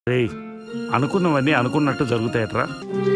రేయ్ అనుకున్నవన్నీ అనుకున్నట్టు జరుగుతాయట్రా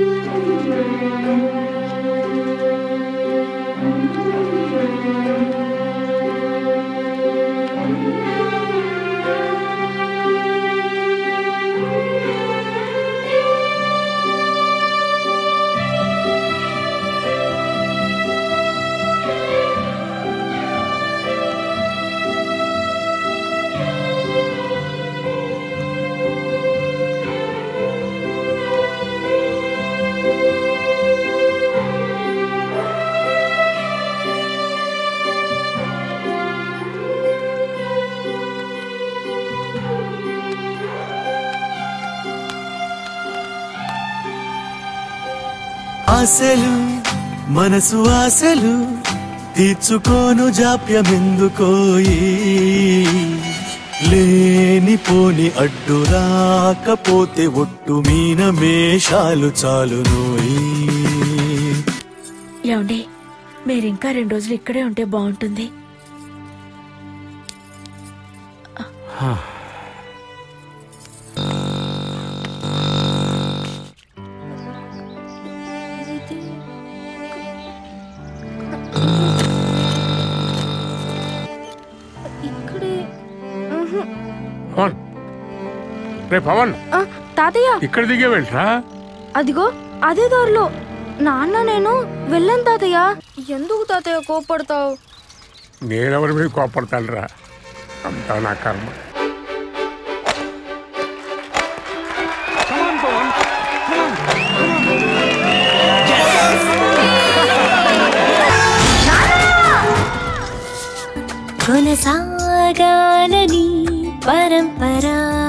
ఆశలు మనసు ఆశలు తీర్చుకోను జాప్యమెందుకోయి లేనిపోని అడ్డు రాకపోతే ఒట్టు మీన మేషాలు చాలునోయి ఏమండి మీరింకా రెండు రోజులు ఇక్కడే ఉంటే బాగుంటుంది ఇక్కడే ఉహు. పవన్ రే పవన్ ఆ, తాతయ్య ఇక్కడ దిగే వెళ్ళరా అదిగో అదే దారిలో నాన్న నేను వెళ్ళాను తాతయ్య ఎందుకు తాతయ్య కోపడతావు నేనెవరి మీద కోపడతానురా అంతా నా కర్మ కొనసాగాలని పరంపరా